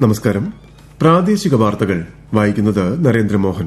നമസ്കാരം പ്രാദേശിക വാർത്തകൾ വായിക്കുന്നത് നരേന്ദ്രമോഹൻ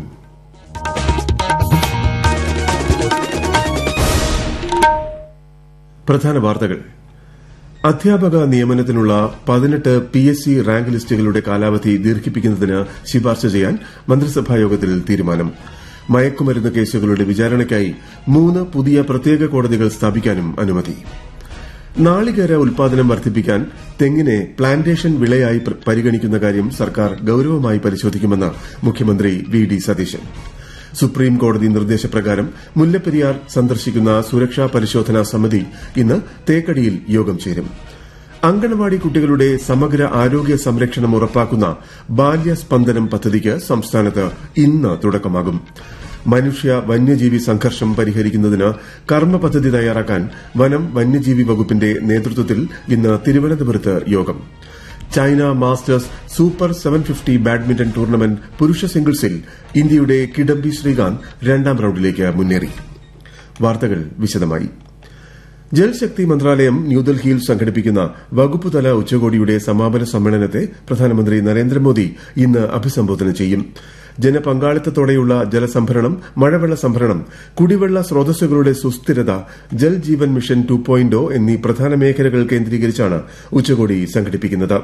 പ്രധാന വാർത്തകൾ അധ്യാപക നിയമനത്തിനുള്ള പതിനെട്ട് പി എസ് സി റാങ്ക് ലിസ്റ്റുകളുടെ കാലാവധി ദീർഘിപ്പിക്കുന്നതിന് ശുപാർശ ചെയ്യാൻ മന്ത്രിസഭായോഗത്തിൽ തീരുമാനം മയക്കുമരുന്ന് കേസുകളുടെ വിചാരണയ്ക്കായി മൂന്ന് പുതിയ പ്രത്യേക കോടതികൾ സ്ഥാപിക്കാനും അനുമതി നാളികേര ഉൽപാദനം വർദ്ധിപ്പിക്കാൻ തെങ്ങിനെ പ്ലാന്റേഷൻ വിളയായി പരിഗണിക്കുന്ന കാര്യം സർക്കാർ ഗൌരവമായി പരിശോധിക്കുമെന്ന് മുഖ്യമന്ത്രി വി ഡി സതീശൻ സുപ്രീം കോടതി നിർദ്ദേശപ്രകാരം മുല്ലപ്പെരിയാർ സന്ദർശിക്കുന്ന സുരക്ഷാ പരിശോധനാ സമിതി ഇന്ന് തേക്കടിയിൽ യോഗം ചേരും അങ്കണവാടി കുട്ടികളുടെ സമഗ്ര ആരോഗ്യ സംരക്ഷണം ഉറപ്പാക്കുന്ന ബാല്യസ്പന്ദനം പദ്ധതിക്ക് സംസ്ഥാനത്ത് ഇന്ന് തുടക്കമാകും മനുഷ്യ വന്യജീവി സംഘർഷം പരിഹരിക്കുന്നതിന് കർമ്മ പദ്ധതി തയ്യാറാക്കാൻ വനം വന്യജീവി വകുപ്പിന്റെ നേതൃത്വത്തിൽ ഇന്ന് തിരുവനന്തപുരത്ത് യോഗം China masters super seven fifty badminton tournament പുരുഷ സിംഗിൾസിൽ ഇന്ത്യയുടെ കിഡംബി ശ്രീകാന്ത് രണ്ടാം റൌണ്ടിലേക്ക് മുന്നേറി വാർത്തകൾ വിശദമായി ജൽശക്തി മന്ത്രാലയം ന്യൂഡൽഹിയിൽ സംഘടിപ്പിക്കുന്ന വകുപ്പുതല ഉച്ചകോടിയുടെ സമാപന സമ്മേളനത്തെ പ്രധാനമന്ത്രി നരേന്ദ്രമോദി ഇന്ന് അഭിസംബോധന ചെയ്യും ജനപങ്കാളിത്തത്തോടെയുള്ള ജലസംഭരണം മഴവെള്ള സംഭരണം കുടിവെള്ള സ്രോതസ്സുകളുടെ സുസ്ഥിരത Jal Jeevan mission two point എന്നീ പ്രധാന മേഖലകൾ കേന്ദ്രീകരിച്ചാണ് ഉച്ചകോടി സംഘടിപ്പിക്കുന്നത്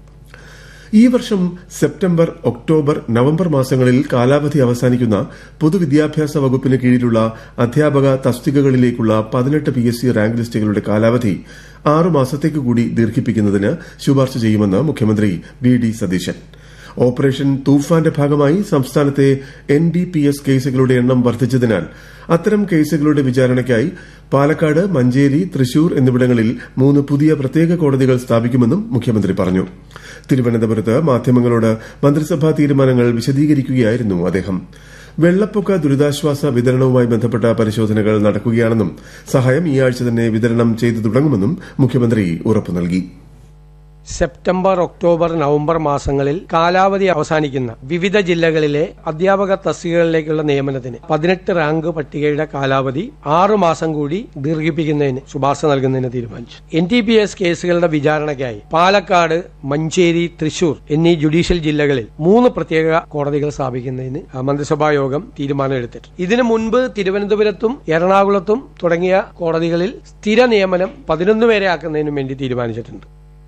ഈ വർഷം സെപ്റ്റംബർ ഒക്ടോബർ നവംബർ മാസങ്ങളിൽ കാലാവധി അവസാനിക്കുന്ന പൊതുവിദ്യാഭ്യാസ വകുപ്പിന് കീഴിലുള്ള അധ്യാപക തസ്തികകളിലേക്കുള്ള പതിനെട്ട് പി എസ് സി റാങ്ക് ലിസ്റ്റുകളുടെ കാലാവധി ആറ് മാസത്തേക്ക് കൂടി ദീർഘിപ്പിക്കുന്നതിന് ശുപാർശ ചെയ്യുമെന്ന് മുഖ്യമന്ത്രി വി ഡി സതീശൻ ഓപ്പറേഷൻ തൂഫാന്റെ ഭാഗമായി സംസ്ഥാനത്തെ എൻ ഡി പി എസ് കേസുകളുടെ എണ്ണം വർദ്ധിച്ചതിനാൽ അത്തരം കേസുകളുടെ വിചാരണയ്ക്കായി പാലക്കാട് മഞ്ചേരി തൃശൂർ എന്നിവിടങ്ങളിൽ മൂന്ന് പുതിയ പ്രത്യേക കോടതികൾ സ്ഥാപിക്കുമെന്നും മുഖ്യമന്ത്രി പറഞ്ഞു തിരുവനന്തപുരത്ത് മാധ്യമങ്ങളോട് മന്ത്രിസഭാ തീരുമാനങ്ങൾ വിശദീകരിക്കുകയായിരുന്നു അദ്ദേഹം വെള്ളപ്പൊക്ക ദുരിതാശ്വാസ വിതരണവുമായി ബന്ധപ്പെട്ട പരിശോധനകൾ നടക്കുകയാണെന്നും സഹായം ഈ ആഴ്ച തന്നെ വിതരണം ചെയ്തു തുടങ്ങുമെന്നും മുഖ്യമന്ത്രി ഉറപ്പു നൽകി സെപ്റ്റംബർ ഒക്ടോബർ നവംബർ മാസങ്ങളിൽ കാലാവധി അവസാനിക്കുന്ന വിവിധ ജില്ലകളിലെ അധ്യാപക തസ്തികകളിലേക്കുള്ള നിയമനത്തിന് പതിനെട്ട് റാങ്ക് പട്ടികയുടെ കാലാവധി ആറു മാസം കൂടി ദീർഘിപ്പിക്കുന്നതിന് ശുപാർശ നൽകുന്നതിന് തീരുമാനിച്ചു എൻ ടി പി എസ് കേസുകളുടെ വിചാരണയ്ക്കായി പാലക്കാട് മഞ്ചേരി തൃശൂർ എന്നീ ജുഡീഷ്യൽ ജില്ലകളിൽ മൂന്ന് പ്രത്യേക കോടതികൾ സ്ഥാപിക്കുന്നതിന് മന്ത്രിസഭാ യോഗം തീരുമാനമെടുത്തിട്ടുണ്ട് ഇതിനു മുൻപ് തിരുവനന്തപുരത്തും എറണാകുളത്തും തുടങ്ങിയ കോടതികളിൽ സ്ഥിര നിയമനം പതിനൊന്ന് പേരെ ആക്കുന്നതിനും വേണ്ടി തീരുമാനിച്ചിട്ടുണ്ട്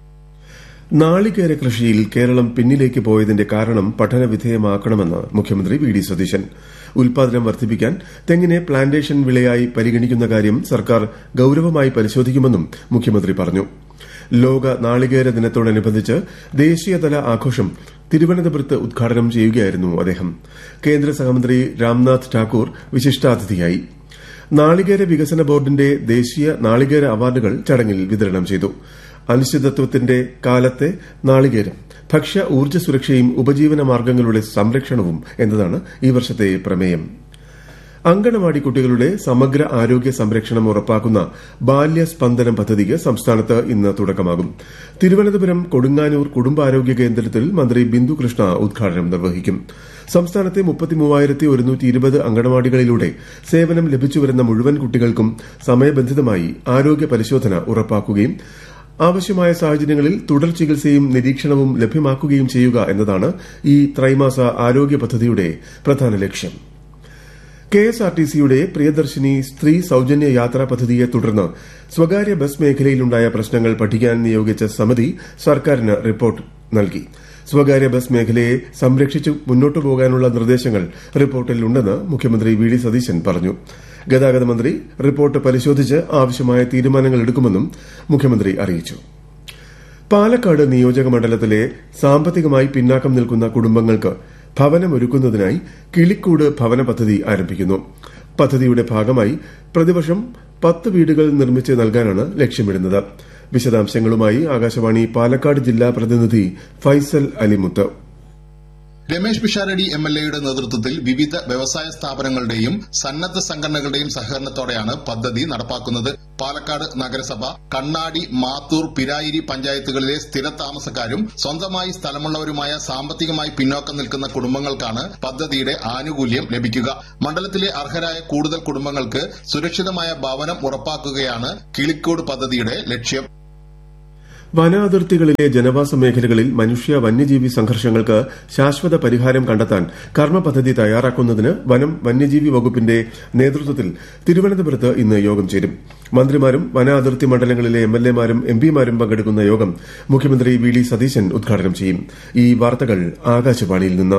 നാളികേര കൃഷിയിൽ കേരളം പിന്നിലേക്ക് പോയതിന്റെ കാരണം പഠനവിധേയമാക്കണമെന്ന് മുഖ്യമന്ത്രി വി ഡി സതീശൻ ഉൽപാദനം വർദ്ധിപ്പിക്കാൻ തെങ്ങിനെ പ്ലാന്റേഷൻ വിളയായി പരിഗണിക്കുന്ന കാര്യം സർക്കാർ ഗൌരവമായി പരിശോധിക്കുമെന്നും മുഖ്യമന്ത്രി പറഞ്ഞു ലോക നാളികേര ദിനത്തോടനുബന്ധിച്ച് ദേശീയതല ആഘോഷം തിരുവനന്തപുരത്ത് ഉദ്ഘാടനം ചെയ്യുകയായിരുന്നു അദ്ദേഹം കേന്ദ്ര സഹമന്ത്രി രാംനാഥ് ഠാക്കൂർ വിശിഷ്ടാതിഥിയായി നാളികേര വികസന ബോർഡിന്റെ ദേശീയ നാളികേര അവാർഡുകൾ ചടങ്ങിൽ വിതരണം ചെയ്തു അനിശ്ചിതത്വത്തിന്റെ കാലത്തെ നാളികേരം ഭക്ഷ്യ ഊർജ്ജ സുരക്ഷയും ഉപജീവന മാർഗ്ഗങ്ങളുടെ സംരക്ഷണവും എന്നതാണ് ഈ വർഷത്തെ പ്രമേയം അങ്കണവാടി കുട്ടികളുടെ സമഗ്ര ആരോഗ്യ സംരക്ഷണം ഉറപ്പാക്കുന്ന ബാല്യസ്പന്ദനം പദ്ധതിക്ക് സംസ്ഥാനത്ത് ഇന്ന് തുടക്കമാകും തിരുവനന്തപുരം കൊടുങ്ങാനൂർ കുടുംബാരോഗ്യ കേന്ദ്രത്തിൽ മന്ത്രി ബിന്ദു കൃഷ്ണ ഉദ്ഘാടനം നിർവഹിക്കും സംസ്ഥാനത്തെ അങ്കണവാടികളിലൂടെ സേവനം ലഭിച്ചുവരുന്ന മുഴുവൻ കുട്ടികൾക്കും സമയബന്ധിതമായി ആരോഗ്യ പരിശോധന ഉറപ്പാക്കുകയും ആവശ്യമായ സാഹചര്യങ്ങളിൽ തുടർ ചികിത്സയും നിരീക്ഷണവും ലഭ്യമാക്കുകയും ചെയ്യുക എന്നതാണ് ഈ ത്രൈമാസ ആരോഗ്യ പദ്ധതിയുടെ പ്രധാന ലക്ഷ്യം കെഎസ്ആർടിസിയുടെ പ്രിയദർശിനി സ്ത്രീ സൌജന്യ യാത്രാ പദ്ധതിയെ തുടർന്ന് സ്വകാര്യ ബസ് മേഖലയിലുണ്ടായ പ്രശ്നങ്ങൾ പഠിക്കാൻ നിയോഗിച്ച സമിതി സർക്കാരിന് റിപ്പോർട്ട് നൽകി സ്വകാര്യ ബസ് മേഖലയെ സംരക്ഷിച്ചു മുന്നോട്ടു പോകാനുള്ള നിർദ്ദേശങ്ങൾ റിപ്പോർട്ടിലുണ്ടെന്ന് മുഖ്യമന്ത്രി വി ഡി സതീശൻ പറഞ്ഞു ഗതാഗത മന്ത്രി റിപ്പോർട്ട് പരിശോധിച്ച് ആവശ്യമായ തീരുമാനങ്ങൾ എടുക്കുമെന്നും മുഖ്യമന്ത്രി അറിയിച്ചു പാലക്കാട് നിയോജക മണ്ഡലത്തിലെ സാമ്പത്തികമായി പിന്നാക്കം നിൽക്കുന്ന കുടുംബങ്ങൾക്ക് ഭവനമൊരുക്കുന്നതിനായി കിളിക്കൂട് ഭവന പദ്ധതി ആരംഭിക്കുന്നു പദ്ധതിയുടെ ഭാഗമായി പ്രതിവർഷം പത്ത് വീടുകൾ നിർമ്മിച്ച് നൽകാനാണ് ലക്ഷ്യമിടുന്നത് വിശദാംശങ്ങളുമായി ആകാശവാണി പാലക്കാട് ജില്ലാ പ്രതിനിധി ഫൈസൽ അലിമുത്ത് രമേശ് പിഷാരടി എം എൽ എയുടെ നേതൃത്വത്തിൽ വിവിധ വ്യവസായ സ്ഥാപനങ്ങളുടെയും സന്നദ്ധ സംഘടനകളുടെയും സഹകരണത്തോടെയാണ് പദ്ധതി നടപ്പാക്കുന്നത് പാലക്കാട് നഗരസഭ കണ്ണാടി മാത്തൂർ പിരായിരി പഞ്ചായത്തുകളിലെ സ്ഥിര താമസക്കാരും സ്വന്തമായി സ്ഥലമുള്ളവരുമായ സാമ്പത്തികമായി പിന്നോക്കം നിൽക്കുന്ന കുടുംബങ്ങൾക്കാണ് പദ്ധതിയുടെ ആനുകൂല്യം ലഭിക്കുക മണ്ഡലത്തിലെ അർഹരായ കൂടുതൽ കുടുംബങ്ങൾക്ക് സുരക്ഷിതമായ ഭവനം ഉറപ്പാക്കുകയാണ് കിളിക്കോട് പദ്ധതിയുടെ ലക്ഷ്യം വനാതിർത്തികളിലെ ജനവാസ മേഖലകളിൽ മനുഷ്യ വന്യജീവി സംഘർഷങ്ങൾക്ക് ശാശ്വത പരിഹാരം കണ്ടെത്താൻ കർമ്മ പദ്ധതി തയ്യാറാക്കുന്നതിന് വനം വന്യജീവി വകുപ്പിന്റെ നേതൃത്വത്തിൽ തിരുവനന്തപുരത്ത് ഇന്ന് യോഗം ചേരും മന്ത്രിമാരും വനാതിർത്തി മണ്ഡലങ്ങളിലെ എംഎൽഎമാരും എംപിമാരും പങ്കെടുക്കുന്ന യോഗം മുഖ്യമന്ത്രി വി ഡി സതീശൻ ഉദ്ഘാടനം ചെയ്യും ഈ വാർത്തകൾ ആകാശവാണിയിൽ നിന്ന്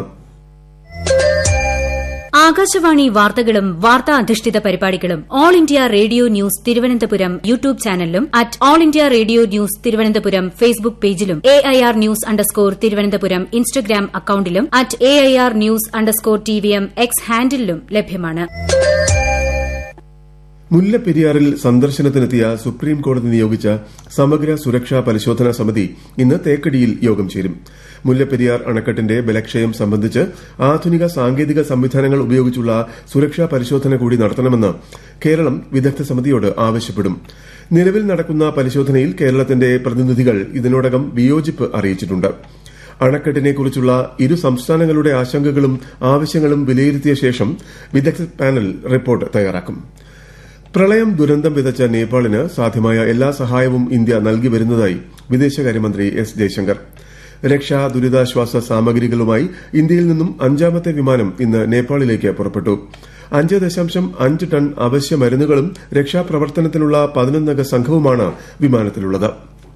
ആകാശവാണി വാർത്തകളും വാർത്താ അധിഷ്ഠിത പരിപാടികളും all India radio news Thiruvananthapuram YouTube ചാനലിലും at all India radio news Thiruvananthapuram Facebook പേജിലും A I R news underscore Thiruvananthapuram Instagram അക്കൌണ്ടിലും at A I R news underscore T V M X ഹാൻഡിലും ലഭ്യമാണ് മുല്ലപ്പെരിയാറിൽ സന്ദർശനത്തിനെത്തിയ സുപ്രീം കോടതി നിയോഗിച്ച സമഗ്ര സുരക്ഷാ പരിശോധനാ സമിതി ഇന്ന് തേക്കടിയിൽ യോഗം ചേരും മുല്ലപ്പെരിയാർ അണക്കെട്ടിന്റെ ബലക്ഷയം സംബന്ധിച്ച് ആധുനിക സാങ്കേതിക സംവിധാനങ്ങൾ ഉപയോഗിച്ചുള്ള സുരക്ഷാ പരിശോധന കൂടി നടത്തണമെന്ന് കേരളം വിദഗ്ധ സമിതിയോട് ആവശ്യപ്പെടും നിലവിൽ നടക്കുന്ന പരിശോധനയിൽ കേരളത്തിന്റെ പ്രതിനിധികൾ ഇതിനോടകം വിയോജിപ്പ് അറിയിച്ചിട്ടുണ്ട് അണക്കെട്ടിനെക്കുറിച്ചുള്ള ഇരു സംസ്ഥാനങ്ങളുടെ ആശങ്കകളും ആവശ്യങ്ങളും വിലയിരുത്തിയ ശേഷം വിദഗ്ധ പാനൽ റിപ്പോർട്ട് തയ്യാറാക്കും പ്രളയം ദുരന്തം വിതച്ച നേപ്പാളിന് സാധ്യമായ എല്ലാ സഹായവും ഇന്ത്യ നൽകി വരുന്നതായി വിദേശകാര്യമന്ത്രി എസ് ജയശങ്കർ രക്ഷാ ദുരിതാശ്വാസ സാമഗ്രികളുമായി ഇന്ത്യയിൽ നിന്നും അഞ്ചാമത്തെ വിമാനം ഇന്ന് നേപ്പാളിലേക്ക് പുറപ്പെട്ടു അഞ്ച് ദശാംശം അഞ്ച് ടൺ അവശ്യ മരുന്നുകളും രക്ഷാപ്രവർത്തനത്തിനുള്ള പതിനൊന്നംഗ സംഘവുമാണ് വിമാനത്തിലുള്ളത്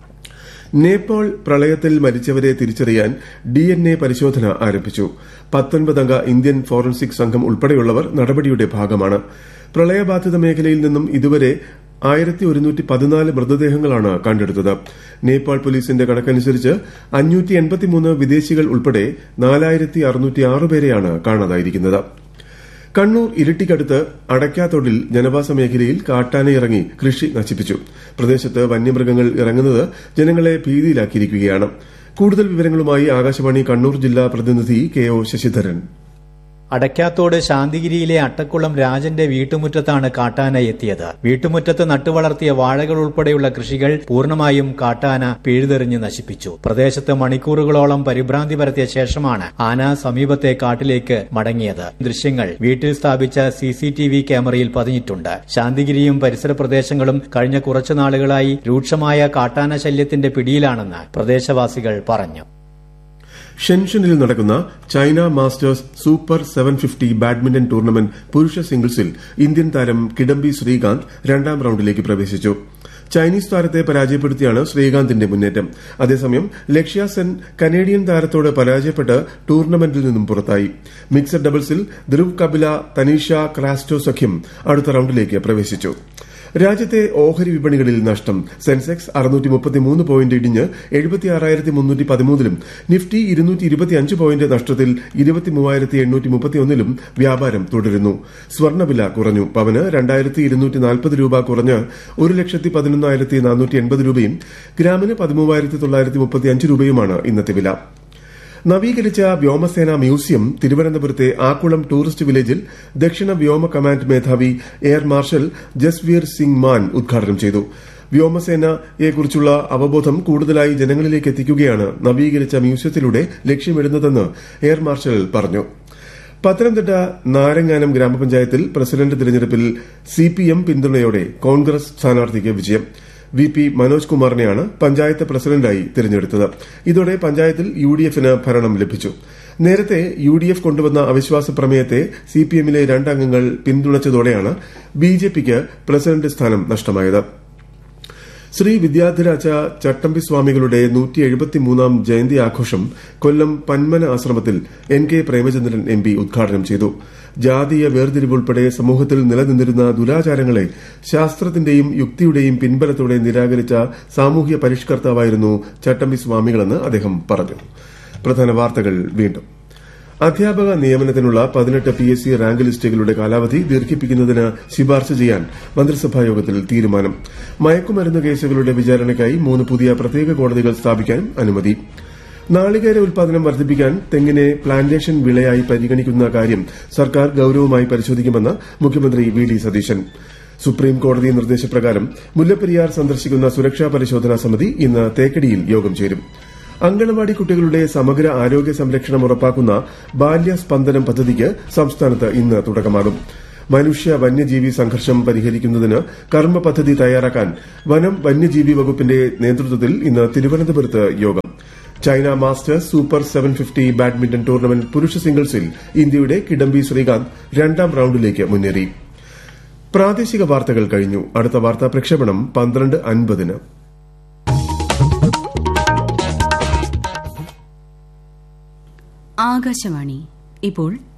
നേപ്പാൾ പ്രളയത്തിൽ മരിച്ചവരെ തിരിച്ചറിയാൻ ഡിഎൻഎ പരിശോധന ആരംഭിച്ചു പത്തൊൻപതംഗ ഇന്ത്യൻ ഫോറൻസിക് സംഘം ഉൾപ്പെടെയുള്ളവർ നടപടിയുടെ ഭാഗമാണ് പ്രളയബാധിത മേഖലയിൽ നിന്നും ഇതുവരെ ആയിരത്തി ഒരുന്നൂറ്റി പതിനാല് മൃതദേഹങ്ങളാണ് കണ്ടെടുത്തത് നേപ്പാൾ പോലീസിന്റെ കണക്കനുസരിച്ച് അഞ്ഞൂറ്റി എൺപത്തിമൂന്ന് വിദേശികൾ ഉൾപ്പെടെ നാലായിരത്തി അറുന്നൂറ്റി ആറ് പേരെയാണ് കാണാതായിരിക്കുന്നത് കണ്ണൂർ ഇരിട്ടിക്കടുത്ത് അടയ്ക്കാത്തൊടിൽ ജനവാസ മേഖലയിൽ കാട്ടാനയിറങ്ങി കൃഷി നശിപ്പിച്ചു പ്രദേശത്ത് വന്യമൃഗങ്ങൾ ഇറങ്ങുന്നത് ജനങ്ങളെ ഭീതിയിലാക്കിയിരിക്കുകയാണ് കൂടുതൽ വിവരങ്ങളുമായി ആകാശവാണി കണ്ണൂർ ജില്ലാ പ്രതിനിധി കെ ഒ ശശിധരൻ അടയ്ക്കാത്തോട് ശാന്തിഗിരിയിലെ അട്ടക്കുളം രാജന്റെ വീട്ടുമുറ്റത്താണ് കാട്ടാന എത്തിയത് വീട്ടുമുറ്റത്ത് നട്ടുവളർത്തിയ വാഴകൾ ഉൾപ്പെടെയുള്ള കൃഷികൾ പൂർണ്ണമായും കാട്ടാന പിഴുതെറിഞ്ഞ് നശിപ്പിച്ചു പ്രദേശത്ത് മണിക്കൂറുകളോളം പരിഭ്രാന്തി പരത്തിയ ശേഷമാണ് ആന സമീപത്തെ കാട്ടിലേക്ക് മടങ്ങിയത് ദൃശ്യങ്ങൾ വീട്ടിൽ സ്ഥാപിച്ച സി സി ടി വി ക്യാമറയിൽ പതിഞ്ഞിട്ടുണ്ട് ശാന്തിഗിരിയും പരിസര പ്രദേശങ്ങളും കഴിഞ്ഞ കുറച്ചു നാളുകളായി രൂക്ഷമായ കാട്ടാന ശല്യത്തിന്റെ പിടിയിലാണെന്ന് പ്രദേശവാസികൾ പറഞ്ഞു ഷെൻഷനിൽ നടക്കുന്ന China masters super seven fifty badminton tournament പുരുഷ സിംഗിൾസിൽ ഇന്ത്യൻ താരം കിഡംബി ശ്രീകാന്ത് രണ്ടാം റൌണ്ടിലേക്ക് പ്രവേശിച്ചു ചൈനീസ് താരത്തെ പരാജയപ്പെടുത്തിയാണ് ശ്രീകാന്തിന്റെ മുന്നേറ്റം അതേസമയം ലക്ഷ്യ സെൻ കനേഡിയൻ താരത്തോട് പരാജയപ്പെട്ട് ടൂർണമെന്റിൽ നിന്നും പുറത്തായി മിക്സഡ് ഡബിൾസിൽ ധ്രുവ് കപില തനീഷ ക്രാസ്റ്റോ സഖ്യം അടുത്ത റൌണ്ടിലേക്ക് പ്രവേശിച്ചു രാജ്യത്തെ ഓഹരി വിപണികളിൽ നഷ്ടം സെൻസെക്സ് അറുന്നൂറ്റി മുപ്പത്തിമൂന്ന് പോയിന്റ് ഇടിഞ്ഞ് എഴുപത്തിയാറായിരത്തി മുന്നൂറ്റി പതിമൂന്നിലും നിഫ്റ്റി ഇരുന്നൂറ്റി ഇരുപത്തിയഞ്ച് പോയിന്റ് നഷ്ടത്തിൽ ഇരുപത്തിമൂവായിരത്തി എണ്ണൂറ്റി മുപ്പത്തിയൊന്നിലും വ്യാപാരം തുടരുന്നു സ്വർണ്ണവില കുറഞ്ഞു പവന് രണ്ടായിരത്തി ഇരുന്നൂറ്റി നാൽപ്പത് രൂപ കുറഞ്ഞ് ഒരു ലക്ഷത്തി പതിനൊന്നായിരത്തി നാനൂറ്റി എൺപത് രൂപയും ഗ്രാമിന് പതിമൂവായിരത്തി തൊള്ളായിരത്തി മുപ്പത്തിയഞ്ച് രൂപയുമാണ് ഇന്നത്തെ വില നവീകരിച്ച വ്യോമസേന മ്യൂസിയം തിരുവനന്തപുരത്തെ ആക്കുളം ടൂറിസ്റ്റ് വില്ലേജിൽ ദക്ഷിണ വ്യോമ കമാൻഡ് മേധാവി എയർ മാർഷൽ ജസ്വീർ സിംഗ് മാൻ ഉദ്ഘാടനം ചെയ്തു വ്യോമസേനയെക്കുറിച്ചുള്ള അവബോധം കൂടുതലായി ജനങ്ങളിലേക്ക് എത്തിക്കുകയാണ് നവീകരിച്ച മ്യൂസിയത്തിലൂടെ ലക്ഷ്യമിടുന്നതെന്ന് എയർ മാർഷൽ പറഞ്ഞു പത്തനംതിട്ട നാരങ്ങാനം ഗ്രാമപഞ്ചായത്തിൽ പ്രസിഡന്റ് തിരഞ്ഞെടുപ്പിൽ സിപിഎം പിന്തുണയോടെ കോൺഗ്രസ് സ്ഥാനാർത്ഥിക്ക് വിജയം വി പി മനോജ് കുമാറിനെയാണ് പഞ്ചായത്ത് പ്രസിഡന്റായി തിരഞ്ഞെടുത്തത് ഇതോടെ പഞ്ചായത്തിൽ യു ഡി എഫിന് ഭരണം ലഭിച്ചു നേരത്തെ യു ഡി എഫ് കൊണ്ടുവന്ന അവിശ്വാസ പ്രമേയത്തെ സിപിഎമ്മിലെ രണ്ടംഗങ്ങൾ പിന്തുണച്ചതോടെയാണ് ബിജെപിക്ക് പ്രസിഡന്റ് സ്ഥാനം നഷ്ടമായത് ശ്രീ വിദ്യാധിരാജ ചട്ടമ്പി സ്വാമികളുടെ നൂറ്റി എഴുപത്തിമൂന്നാം ജയന്തി ആഘോഷം കൊല്ലം പന്മന ആശ്രമത്തിൽ N K Premachandran M P ഉദ്ഘാടനം ചെയ്തു ജാതീയ വേർതിരിവുൾപ്പെടെ സമൂഹത്തിൽ നിലനിന്നിരുന്ന ദുരാചാരങ്ങളെ ശാസ്ത്രത്തിന്റെയും യുക്തിയുടെയും പിൻബലത്തോടെ നിരാകരിച്ച സാമൂഹ്യ പരിഷ്കർത്താവായിരുന്നു ചട്ടമ്പി സ്വാമികളെന്ന് അദ്ദേഹം പറഞ്ഞു പ്രധാന വാർത്തകൾ വീണ്ടും അധ്യാപക നിയമനത്തിനുള്ള പതിനെട്ട് പി എസ് സി റാങ്ക് ലിസ്റ്റുകളുടെ കാലാവധി ദീർഘിപ്പിക്കുന്നതിന് ശുപാർശ ചെയ്യാൻ മന്ത്രിസഭാ യോഗത്തിൽ തീരുമാനം മയക്കുമരുന്ന് കേസുകളുടെ വിചാരണയ്ക്കായി മൂന്ന് പുതിയ പ്രത്യേക കോടതികൾ സ്ഥാപിക്കാൻ അനുമതി നാളികേര ഉൽപാദനം വർദ്ധിപ്പിക്കാൻ തെങ്ങിനെ പ്ലാന്റേഷൻ വിളയായി പരിഗണിക്കുന്ന കാര്യം സർക്കാർ ഗൌരവമായി പരിശോധിക്കുമെന്ന് മുഖ്യമന്ത്രി വി ഡി സതീശൻ സുപ്രീം കോടതി നിർദ്ദേശപ്രകാരം മുല്ലപ്പെരിയാർ സന്ദർശിക്കുന്ന സുരക്ഷാ പരിശോധനാ സമിതി ഇന്ന് തേക്കടിയിൽ യോഗം ചേരും അങ്കണവാടി കുട്ടികളുടെ സമഗ്ര ആരോഗ്യ സംരക്ഷണം ഉറപ്പാക്കുന്ന ബാല്യ സ്പന്ദനം പദ്ധതിക്ക് സംസ്ഥാനത്ത് ഇന്ന് തുടക്കമാകും മനുഷ്യ വന്യജീവി സംഘർഷം പരിഹരിക്കുന്നതിന് കർമ്മ പദ്ധതി തയ്യാറാക്കാൻ വനം വന്യജീവി വകുപ്പിന്റെ നേതൃത്വത്തിൽ ഇന്ന് തിരുവനന്തപുരത്ത് യോഗം China masters super seven fifty badminton tournament പുരുഷ സിംഗിൾസിൽ ഇന്ത്യയുടെ കിഡംബി ശ്രീകാന്ത് രണ്ടാം റൌണ്ടിലേക്ക് മുന്നേറി പ്രാദേശിക വാർത്തകൾ കഴിഞ്ഞു അടുത്ത വാർത്താ പ്രക്ഷേപണം പന്ത്രണ്ട് അൻപതിന് ആകാശവാണി ഇപ്പോൾ